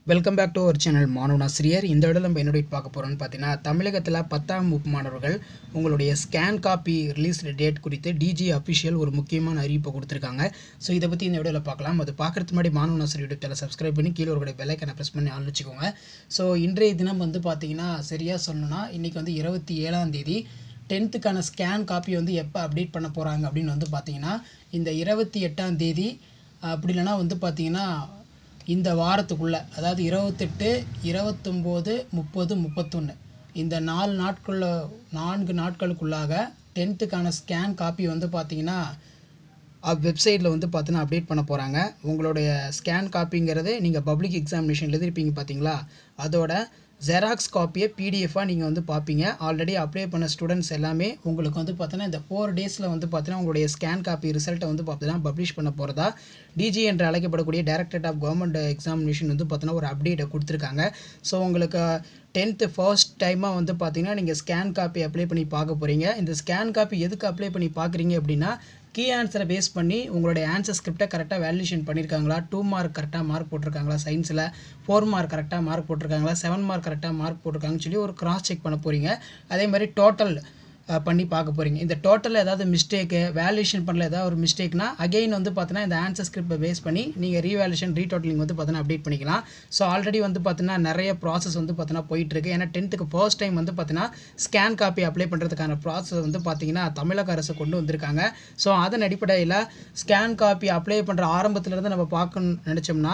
welcome back to our channel மாணவனாசிரியர் இந்த இடத்துல நம்ம என்ன பார்க்க போகிறோம்னு பார்த்தீங்கன்னா தமிழகத்தில் பத்தாம் வகுப்பு மாணவர்கள் உங்களுடைய ஸ்கேன் காப்பி ரிலீஸ் டேட் குறித்து டிஜி அஃபிஷியல் ஒரு முக்கியமான அறிவிப்பை கொடுத்துருக்காங்க ஸோ இதை பற்றி இந்த வீடியோவில் பார்க்கலாம் அது பார்க்குறதுக்கு முன்னாடி மாணவனாசிரியர் யூடியூப் சேனல் சப்ஸ்கிரைப் பண்ணி கீழே ஒரு பெல்லைக்கனை ப்ரெஸ் பண்ணி ஆன் வச்சுக்கோங்க ஸோ இன்றைய தினம் வந்து பார்த்தீங்கன்னா சரியாக சொல்லணும்னா இன்றைக்கி வந்து இருபத்தி ஏழாம் தேதி டென்த்துக்கான ஸ்கேன் காப்பி வந்து எப்போ அப்டேட் பண்ண போகிறாங்க அப்படின்னு வந்து பார்த்தீங்கன்னா இந்த இருபத்தி எட்டாம் தேதி அப்படி இல்லைன்னா வந்து பார்த்தீங்கன்னா இந்த வாரத்துக்குள்ளே அதாவது இருபத்தெட்டு இருபத்தொம்போது முப்பது முப்பத்தொன்று இந்த நாலு நாட்களில் நான்கு நாட்களுக்குள்ளாக டென்த்துக்கான ஸ்கேன் காப்பி வந்து பார்த்தீங்கன்னா வெப்சைட்டில் வந்து பார்த்தீங்கன்னா அப்டேட் பண்ண போகிறாங்க உங்களுடைய ஸ்கேன் காப்பிங்கிறது நீங்கள் பப்ளிக் எக்ஸாமினேஷன் எழுதிருப்பீங்க பார்த்தீங்களா அதோட ஜெராக்ஸ் காப்பியை பிடிஎஃபாக நீங்கள் வந்து பார்ப்பீங்க ஆல்ரெடி அப்ளை பண்ண ஸ்டூடெண்ட்ஸ் எல்லாமே உங்களுக்கு வந்து பார்த்தீங்கன்னா இந்த ஃபோர் டேஸில் வந்து பார்த்தீங்கன்னா உங்களுடைய ஸ்கேன் காப்பி ரிசல்ட்டை வந்து பார்த்தீங்கன்னா பப்ளிஷ் பண்ண போகிறதா டிஜி என்று அழைக்கப்படக்கூடிய டைரக்டரேட் ஆஃப் கவர்மெண்ட் எக்ஸாமினேஷன் வந்து பார்த்தீங்கன்னா ஒரு அப்டேட்டை கொடுத்துருக்காங்க ஸோ உங்களுக்கு டென்த்து ஃபர்ஸ்ட் டைமாக வந்து பார்த்தீங்கன்னா நீங்கள் ஸ்கேன் காப்பி அப்ளை பண்ணி பார்க்க போகிறீங்க இந்த ஸ்கேன் காப்பி எதுக்கு அப்ளை பண்ணி பார்க்குறீங்க அப்படின்னா கீ ஆன்சரை பேஸ் பண்ணி உங்களுடைய ஆன்சர் ஸ்கிரிப்டை கரெக்டாக வேல்யூஷன் பண்ணியிருக்காங்களா டூ மார்க் கரெக்டாக மார்க் போட்டிருக்காங்களா சயின்ஸில் ஃபோர் மார்க் கரெக்டாக மார்க் போட்டிருக்காங்களா செவன் மார்க் கரெக்டாக மார்க் போட்டிருக்காங்கன்னு சொல்லி ஒரு கிராஸ் செக் பண்ண போகிறீங்க அதே மாதிரி டோட்டல் பண்ணி பார்க்க போகிறீங்க இந்த டோட்டலில் ஏதாவது மிஸ்டேக்கு வேல்யூஷன் பண்ணல ஏதாவது ஒரு மிஸ்டேக்னா அகைன் வந்து பார்த்தீங்கன்னா இந்த ஆன்சர் ஸ்கிரிப்டை பேஸ் பண்ணி நீங்கள் ரீவேல்யூஷன் ரீடோட்டலிங் வந்து பார்த்தீங்கன்னா அப்டேட் பண்ணிக்கலாம் ஸோ ஆல்ரெடி வந்து பார்த்தீங்கன்னா நிறைய ப்ராசஸ் வந்து பார்த்தீங்கன்னா போயிட்டுருக்கு ஏன்னா டென்த்துக்கு ஃபர்ஸ்ட் டைம் வந்து பார்த்தீங்கன்னா ஸ்கேன் காப்பி அப்ளை பண்ணுறதுக்கான ப்ராசஸ் வந்து பார்த்தீங்கன்னா தமிழக அரசு கொண்டு வந்திருக்காங்க ஸோ அதன் அடிப்படையில் ஸ்கேன் காப்பி அப்ளை பண்ணுற ஆரம்பத்துலேருந்து நம்ம பார்க்கணும்னு நினச்சோம்னா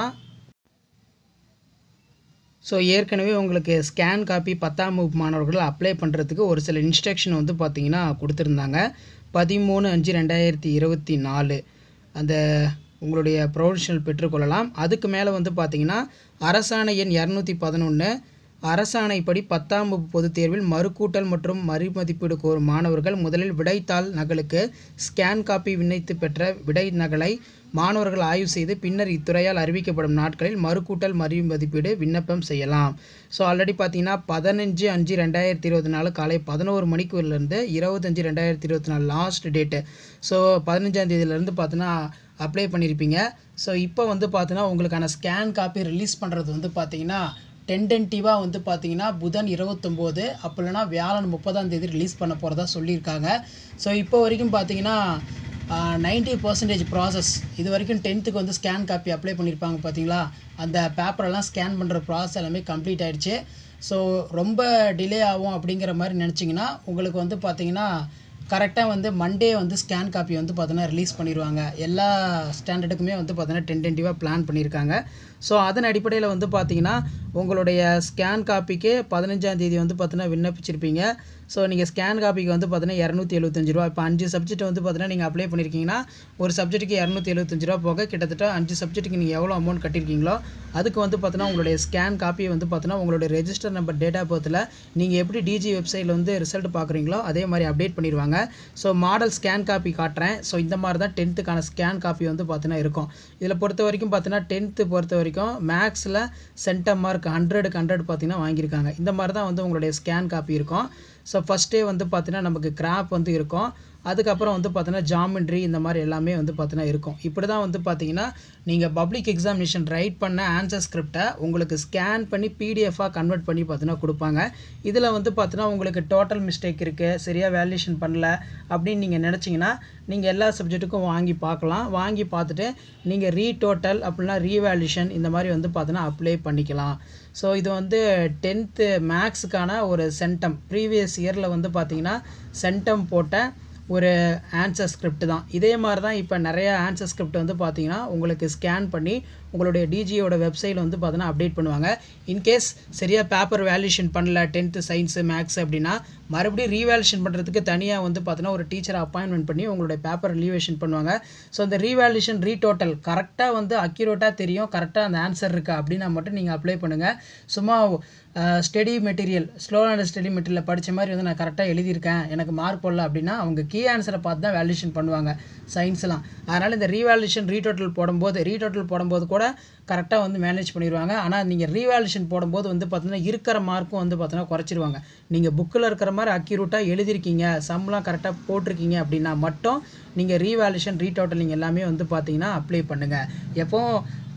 ஸோ ஏற்கனவே உங்களுக்கு ஸ்கேன் காப்பி பத்தாம் வகுப்பு மாணவர்கள் அப்ளை பண்ணுறதுக்கு ஒரு சில இன்ஸ்ட்ரக்ஷன் வந்து பார்த்திங்கன்னா கொடுத்துருந்தாங்க பதிமூணு அஞ்சு ரெண்டாயிரத்தி இருபத்தி நாலு அந்த உங்களுடைய ப்ரொவிஷனல் பெற்றுக்கொள்ளலாம் அதுக்கு மேலே வந்து பார்த்திங்கன்னா அரசாணை எண் இரநூத்தி பதினொன்று அரசாணைப்படி பத்தாம் வகுப்பு பொதுத் தேர்வில் மறுக்கூட்டல் மற்றும் மறுமதிப்பீடு கோரும் மாணவர்கள் முதலில் விடைத்தாள் நகலுக்கு ஸ்கேன் காப்பி விண்ணப்பித்து பெற்ற விடை நகலை மாணவர்கள் ஆய்வு செய்து பின்னர் இத்துறையால் அறிவிக்கப்படும் நாட்களில் மறுக்கூட்டல் மறுமதிப்பீடு விண்ணப்பம் செய்யலாம் ஸோ ஆல்ரெடி பார்த்தீங்கன்னா பதினஞ்சு அஞ்சு ரெண்டாயிரத்தி இருபத்தி நாலு காலை பதினோரு மணிக்குலேருந்து இருபத்தஞ்சி ரெண்டாயிரத்தி இருபத்தி நாலு லாஸ்ட் டேட்டு ஸோ பதினஞ்சாம் தேதியிலேருந்து பார்த்தீங்கன்னா அப்ளை பண்ணியிருப்பீங்க ஸோ இப்போ வந்து பார்த்தீங்கன்னா உங்களுக்கான ஸ்கேன் காப்பி ரிலீஸ் பண்ணுறது வந்து பார்த்தீங்கன்னா டென்டென்டிவாக வந்து பார்த்தீங்கன்னா புதன் இருபத்தொம்போது அப்போ இல்லைனா வியாழன் முப்பதாம் தேதி ரிலீஸ் பண்ண போகிறதா சொல்லியிருக்காங்க ஸோ இப்போ வரைக்கும் பார்த்தீங்கன்னா நைன்ட்டி பர்சன்டேஜ் ப்ராசஸ் இது வரைக்கும் டென்த்துக்கு வந்து ஸ்கேன் காப்பி அப்ளை பண்ணியிருப்பாங்க பார்த்தீங்களா அந்த பேப்பரெல்லாம் ஸ்கேன் பண்ணுற ப்ராசஸ் எல்லாமே கம்ப்ளீட் ஆகிடுச்சு ஸோ ரொம்ப டிலே ஆகும் அப்படிங்கிற மாதிரி நினச்சிங்கன்னா உங்களுக்கு வந்து பார்த்தீங்கன்னா கரெக்டாக வந்து மண்டே வந்து ஸ்கேன் காப்பி வந்து பார்த்தீங்கன்னா ரிலீஸ் பண்ணிடுவாங்க எல்லா ஸ்டாண்டர்டுக்குமே வந்து பார்த்தீங்கன்னா டென்டென்டிவாக பிளான் பண்ணியிருக்காங்க ஸோ அதன் அடிப்படையில் வந்து பார்த்தீங்கன்னா உங்களுடைய ஸ்கேன் காப்பிக்கு பதினஞ்சாம் தேதி வந்து பார்த்தீங்கன்னா விண்ணப்பிச்சிருப்பீங்க ஸோ நீங்கள் ஸ்கேன் காப்பிக்கு வந்து பார்த்தீங்கன்னா இரநூத்தி எழுபத்தஞ்சு ரூபா இப்போ அஞ்சு சப்ஜெக்ட் வந்து பார்த்தீங்கன்னா நீங்கள் அப்ளை பண்ணியிருக்கீங்கன்னா ஒரு சப்ஜெக்ட்டுக்கு இரநூத்தி எழுபத்தஞ்சு ரூபா போக கிட்டத்தட்ட அஞ்சு சப்ஜெக்ட்டுக்கு நீங்கள் எவ்வளோ அமௌண்ட் கட்டியிருக்கீங்களோ அதுக்கு வந்து பார்த்தீங்கன்னா உங்களுடைய ஸ்கேன் காப்பியை வந்து பார்த்தீங்கன்னா உங்களுடைய ரெஜிஸ்டர் நம்பர் டேட் ஆஃப் பர்த்தில் நீங்கள் எப்படி டிஜி வெப்சைட்டில் வந்து ரிசல்ட் பார்க்குறீங்களோ அதே மாதிரி அப்டேட் பண்ணிடுவாங்க ஸோ மாடல் ஸ்கேன் காப்பி காட்டுறேன் ஸோ இந்த மாதிரி தான் டென்த்துக்கான ஸ்கேன் காப்பி வந்து பார்த்தீங்கன்னா இருக்கும் இதில் பொறுத்த வரைக்கும் பார்த்தீங்கன்னா டென்த்து பொறுத்த வரைக்கும் மேக்ஸில் சென்டம் மார்க் ஹண்ட்ரடுக்கு ஹண்ட்ரட் பார்த்தீங்கன்னா வாங்கியிருக்காங்க இந்த மாதிரி தான் வந்து உங்களுடைய ஸ்கேன் காப்பி இருக்கும் ஸோ ஃபஸ்ட்டே வந்து பார்த்தீங்கன்னா நமக்கு கிராப் வந்து இருக்கும் அதுக்கப்புறம் வந்து பார்த்தீங்கன்னா ஜாமெண்ட்ரி இந்த மாதிரி எல்லாமே வந்து பார்த்தீங்கன்னா இருக்கும் இப்படி தான் வந்து பார்த்தீங்கன்னா நீங்கள் பப்ளிக் எக்ஸாமினேஷன் ரைட் பண்ண ஆன்சர் ஸ்கிரிப்டை உங்களுக்கு ஸ்கேன் பண்ணி பிடிஎஃபாக கன்வெர்ட் பண்ணி பார்த்தீங்கன்னா கொடுப்பாங்க இதில் வந்து பார்த்தீங்கன்னா உங்களுக்கு டோட்டல் மிஸ்டேக் இருக்குது சரியாக வேல்யூஷன் பண்ணல அப்படின்னு நீங்கள் நினச்சிங்கன்னா நீங்கள் எல்லா சப்ஜெக்ட்டுக்கும் வாங்கி பார்க்கலாம் வாங்கி பார்த்துட்டு நீங்கள் ரீ டோட்டல் அப்படின்னா ரீவேல்யூஷன் இந்த மாதிரி வந்து பார்த்தீங்கன்னா அப்ளை பண்ணிக்கலாம் ஸோ இது வந்து டென்த்து மேக்ஸுக்கான ஒரு சென்டம் ப்ரீவியஸ் இயரில் வந்து பார்த்தீங்கன்னா சென்டம் போட்ட ஒரு ஆன்சர் ஸ்கிரிப்ட் தான் இதே மாதிரி தான் இப்போ நிறைய ஆன்சர் ஸ்கிரிப்ட் வந்து பார்த்தீங்கன்னா உங்களுக்கு ஸ்கேன் பண்ணி உங்களுடைய டிஜியோட வெப்சைட்டில் வந்து பார்த்தீங்கன்னா அப்டேட் பண்ணுவாங்க இன்கேஸ் சரியாக பேப்பர் வேல்யூஷன் பண்ணல டென்த்து சயின்ஸு மேக்ஸ் அப்படின்னா மறுபடியும் ரீவேல்யூஷன் பண்ணுறதுக்கு தனியாக வந்து பார்த்தீங்கன்னா ஒரு டீச்சரை அப்பாயின்மெண்ட் பண்ணி உங்களுடைய பேப்பர் ரீவேஷன் பண்ணுவாங்க ஸோ அந்த ரீவேல்யூஷன் ரீடோட்டல் கரெக்டாக வந்து அக்யூரேட்டாக தெரியும் கரெக்டாக அந்த ஆன்சர் இருக்கா அப்படின்னா மட்டும் நீங்கள் அப்ளை பண்ணுங்கள் சும்மா study material slow and study material படித்த மாதிரி வந்து நான் கரெக்டாக எழுதியிருக்கேன் எனக்கு மார்க் போடல அப்படின்னா அவங்க கீ ஆன்சரை பார்த்து தான் வேல்யூஷன் பண்ணுவாங்க சயின்ஸ்லாம் அதனால் இந்த ரீவேல்யூஷன் ரீடோட்டல் போடும்போது ரீடோட்டல் போடும்போது கூட கரெக்டாக வந்து மேனேஜ் பண்ணிடுவாங்க ஆனால் நீங்கள் ரீவேல்யூஷன் போடும்போது வந்து பார்த்தீங்கன்னா இருக்கிற மார்க்கும் வந்து பார்த்தீங்கன்னா குறைச்சிருவாங்க நீங்கள் புக்கில் இருக்கிற மாதிரி அக்யூரேட்டாக எழுதிருக்கீங்க சம்லாம் கரெக்டாக போட்டிருக்கீங்க அப்படின்னா மட்டும் நீங்கள் ரீவேல்யூஷன் ரீடோட்டலிங் எல்லாமே வந்து பார்த்தீங்கன்னா அப்ளை பண்ணுங்கள் எப்போ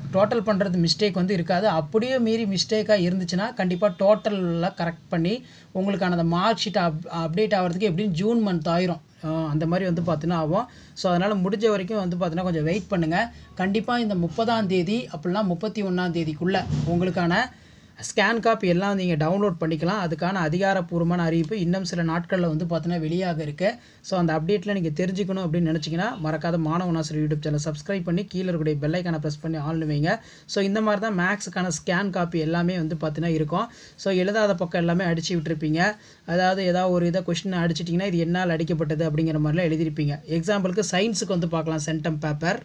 டோட்டல் பண்ணுறது மிஸ்டேக் வந்து இருக்காது அப்படியே மீறி மிஸ்டேக்காக இருந்துச்சுன்னா கண்டிப்பாக டோட்டலில் கரெக்ட் பண்ணி உங்களுக்கான அந்த மார்க் ஷீட் அப் அப்டேட் ஆகிறதுக்கு எப்படியும் ஜூன் மந்த் ஆயிரும் அஹ் அந்த மாதிரி வந்து பார்த்தீங்கன்னா ஆகும் ஸோ அதனால் முடிஞ்ச வரைக்கும் வந்து பார்த்தீங்கன்னா கொஞ்சம் வெயிட் பண்ணுங்கள் கண்டிப்பாக இந்த முப்பதாம் தேதி அப்படிலாம் முப்பத்தி ஒன்றாம் தேதிக்குள்ளே உங்களுக்கான ஸ்கேன் காப்பி எல்லாம் நீங்கள் டவுன்லோட் பண்ணிக்கலாம் அதுக்கான அதிகாரப்பூர்வமான அறிவிப்பு இன்னும் சில நாட்களில் வந்து பார்த்தீங்கன்னா வெளியாக இருக்குது ஸோ அந்த அப்டேட்டில் நீங்கள் தெரிஞ்சுக்கணும் அப்படின்னு நினச்சிங்கன்னா மறக்காத மாணவனாசிரியர் யூடியூப் சேனல் சப்ஸ்கிரைப் பண்ணி கீழே இருக்கக்கூடிய பெல்லைக்கான ப்ரெஸ் பண்ணி ஆள் வைங்க ஸோ இந்த மாதிரி தான் மேக்ஸுக்கான ஸ்கேன் காப்பி எல்லாமே வந்து பார்த்தீங்கன்னா இருக்கும் ஸோ எழுதாத பக்கம் எல்லாமே அடிச்சு விட்டுருப்பீங்க அதாவது ஏதாவது ஒரு இதை கொஸ்டின் அடிச்சிட்டிங்கன்னா இது என்னால் அடிக்கப்பட்டது அப்படிங்கிற மாதிரிலாம் எழுதியிருப்பீங்க எக்ஸாம்பிளுக்கு சயின்ஸுக்கு வந்து பார்க்கலாம் சென்டம் பேப்பர்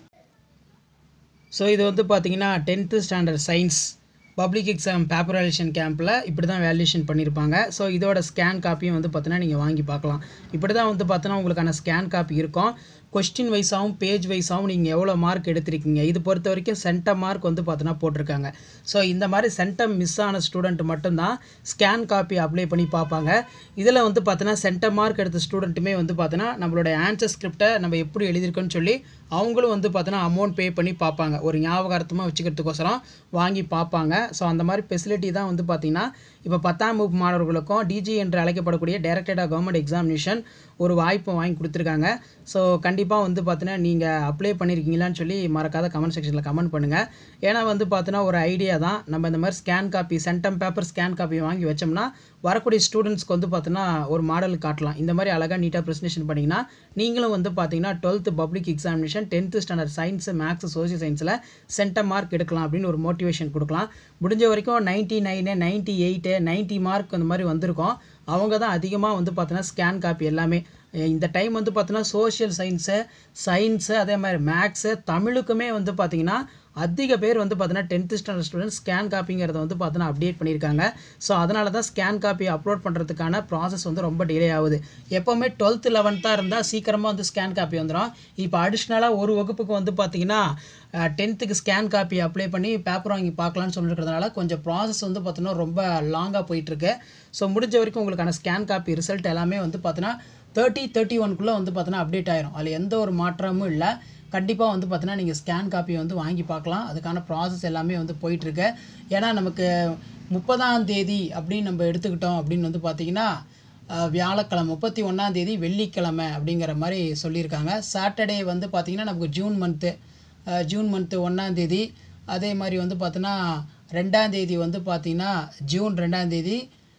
ஸோ இது வந்து பார்த்தீங்கன்னா tenth standard science public exam paper valuation கேம்பில் இப்படி தான் வேல்யூஷன் பண்ணியிருப்பாங்க ஸோ இதோட ஸ்கேன் காப்பியும் வந்து பார்த்தீங்கன்னா நீங்கள் வாங்கி பார்க்கலாம் இப்படி தான் வந்து பார்த்தோன்னா உங்களுக்கான ஸ்கேன் காப்பி இருக்கும் கொஸ்டின் வைஸாகவும் பேஜ் வைஸாகவும் நீங்கள் எவ்வளோ மார்க் எடுத்திருக்கீங்க இது பொறுத்த வரைக்கும் சென்டம் மார்க் வந்து பார்த்தோன்னா போட்டிருக்காங்க ஸோ இந்த மாதிரி சென்டம் மிஸ் ஆன ஸ்டூடெண்ட் மட்டும்தான் ஸ்கேன் காப்பி அப்ளை பண்ணி பார்ப்பாங்க இதில் வந்து பார்த்தோன்னா சென்டம் மார்க் எடுத்த ஸ்டூடெண்ட்டுமே வந்து பார்த்தோன்னா நம்மளோட ஆன்சர் ஸ்கிரிப்டை நம்ம எப்படி எழுதியிருக்கோன்னு சொல்லி அவங்களும் வந்து பார்த்தோன்னா அமௌண்ட் பே பண்ணி பார்ப்பாங்க ஒரு ஞாபகார்த்தமாக வச்சுக்கிறதுக்கோசரம் வாங்கி பார்ப்பாங்க ஸோ அந்த மாதிரி ஃபெசிலிட்டி தான் வந்து பார்த்திங்கன்னா இப்போ பத்தாம் வகுப்பு மாணவர்களுக்கும் டிஜி என்று அழைக்கப்படக்கூடிய டைரக்டட் கவர்மெண்ட் எக்ஸாமினேஷன் ஒரு வாய்ப்பை வாங்கி கொடுத்துருக்காங்க ஸோ கண்டிப்பாக வந்து பார்த்தீங்கன்னா நீங்கள் அப்ளை பண்ணியிருக்கீங்களான்னு சொல்லி மறக்காத கமெண்ட் செக்ஷனில் கமெண்ட் பண்ணுங்கள் ஏன்னா வந்து பார்த்தீங்கன்னா ஒரு ஐடியா தான் நம்ம இந்த மாதிரி scan copy centum paper scan copy வாங்கி வச்சோம்னா வரக்கூடிய ஸ்டூடெண்ட்ஸ்க்கு வந்து பார்த்தீங்கன்னா ஒரு மாடல் காட்டலாம் இந்த மாதிரி அழகாக நீட்டாக ப்ரெசன்டேஷன் பண்ணிங்கன்னா நீங்களும் வந்து பார்த்தீங்கன்னா twelfth public examination tenth standard science maths social சயின்ஸில் சென்டம் மார்க் எடுக்கலாம் அப்படின்னு ஒரு மோட்டிவேஷன் கொடுக்கலாம் முடிஞ்ச வரைக்கும் ninety nine ninety eight ninety mark அந்த மாதிரி வந்திருக்கும் அவங்க தான் அதிகமாக வந்து பார்த்தீங்கன்னா ஸ்கேன் காப்பி எல்லாமே இந்த டைம் வந்து பார்த்தீங்கன்னா சோஷியல் சயின்ஸு சயின்ஸு அதே மாதிரி மேக்ஸு தமிழுக்குமே வந்து பார்த்தீங்கன்னா அதிக பேர் வந்து பார்த்தீங்கன்னா டென்த்து ஸ்டாண்டர்ட் ஸ்டூடெண்ட்ஸ் ஸ்கேன் காப்பிங்கிறத வந்து பார்த்தீங்கன்னா அப்டேட் பண்ணியிருக்காங்க ஸோ அதனால தான் ஸ்கேன் காப்பி அப்லோட் பண்ணுறதுக்கான ப்ராசஸ் வந்து ரொம்ப டிலே ஆகுது எப்போவுமே டுவெல்த்து லெவன்த்தாக இருந்தால் சீக்கிரமாக வந்து ஸ்கேன் காப்பி வந்துடும் இப்போ அடிஷ்னலாக ஒரு வகுப்புக்கு வந்து பார்த்தீங்கன்னா டென்த்துக்கு ஸ்கேன் காப்பி அப்ளை பண்ணி பேப்பர் வாங்கி பார்க்கலான்னு சொல்லிருக்கிறதுனால கொஞ்சம் ப்ராசஸ் வந்து பார்த்தீங்கன்னா ரொம்ப லாங்காக போயிட்டுருக்கு ஸோ முடிஞ்ச வரைக்கும் உங்களுக்கான ஸ்கேன் காப்பி ரிசல்ட் எல்லாமே வந்து பார்த்தீங்கன்னா தேர்ட்டி தேர்ட்டி ஒன்குள்ளே வந்து பார்த்தீங்கன்னா அப்டேட் ஆயிரும் அதில் எந்த ஒரு மாற்றமும் இல்லை கண்டிப்பாக வந்து பார்த்தீங்கன்னா நீங்கள் ஸ்கேன் காப்பி வந்து வாங்கி பார்க்கலாம் அதுக்கான ப்ராசஸ் எல்லாமே வந்து போயிட்டுருக்கு ஏன்னா நமக்கு முப்பதாம் தேதி அப்படின்னு நம்ம எடுத்துக்கிட்டோம் அப்படின்னு வந்து பார்த்தீங்கன்னா அஹ், வியாழக்கிழமை முப்பத்தி ஒன்றாம் தேதி வெள்ளிக்கிழமை அப்படிங்கிற மாதிரி சொல்லியிருக்காங்க சாட்டர்டே வந்து பார்த்திங்கன்னா நமக்கு ஜூன் மந்த்து ஜூன் மந்த்து ஒன்றாம் தேதி அதே மாதிரி வந்து பார்த்தோன்னா ரெண்டாம் தேதி வந்து பார்த்திங்கன்னா ஜூன் ரெண்டாம் தேதி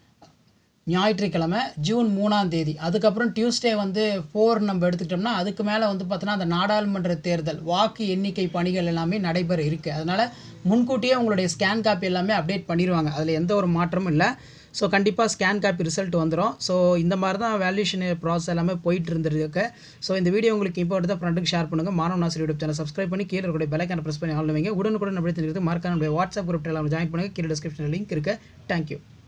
ஞாயிற்றுக்கிழமை ஜூன் மூணாம் தேதி அதுக்கப்புறம் டியூஸ்டே வந்து ஃபோர் நம்ம எடுத்துக்கிட்டோம்னா அதுக்கு மேலே வந்து பார்த்தோன்னா அந்த நாடாளுமன்ற தேர்தல் வாக்கு எண்ணிக்கை பணிகள் எல்லாமே நடைபெற இருக்குது அதனால் முன்கூட்டியே உங்களுடைய ஸ்கேன் காப்பி எல்லாமே அப்டேட் பண்ணிடுவாங்க அதில் எந்த ஒரு மாற்றமும் இல்லை ஸோ கண்டிப்பாக ஸ்கேன் காப்பி ரிசல்ட் வந்துடும் ஸோ இந்த மாதிரி தான் வேல்யூஷன் ப்ராசஸ் எல்லாமே போயிட்டு இருந்திருக்கு ஸோ இந்த வீடியோ உங்களுக்கு இப்போ எடுத்த ஃப்ரெண்டுக்கு ஷேர் பண்ணுங்கள் மாணவ நாசர் யூடியூப் சேனல் சப்ஸ்கிரைப் பண்ணி கீழே இருக்கக்கூடிய பெலைக்கான ப்ரெஸ் பண்ணி ஆள் வைங்க உடனுக்குடன் அப்படி தெரிஞ்சுக்கிறது மறக்காம வாட்ஸ்அப் குரூப் எல்லாம் ஜாயின் பண்ணுங்கள் கீழே டிஸ்கிரிப்ஷனில் லிங்க் இருக்குது தேங்க்யூ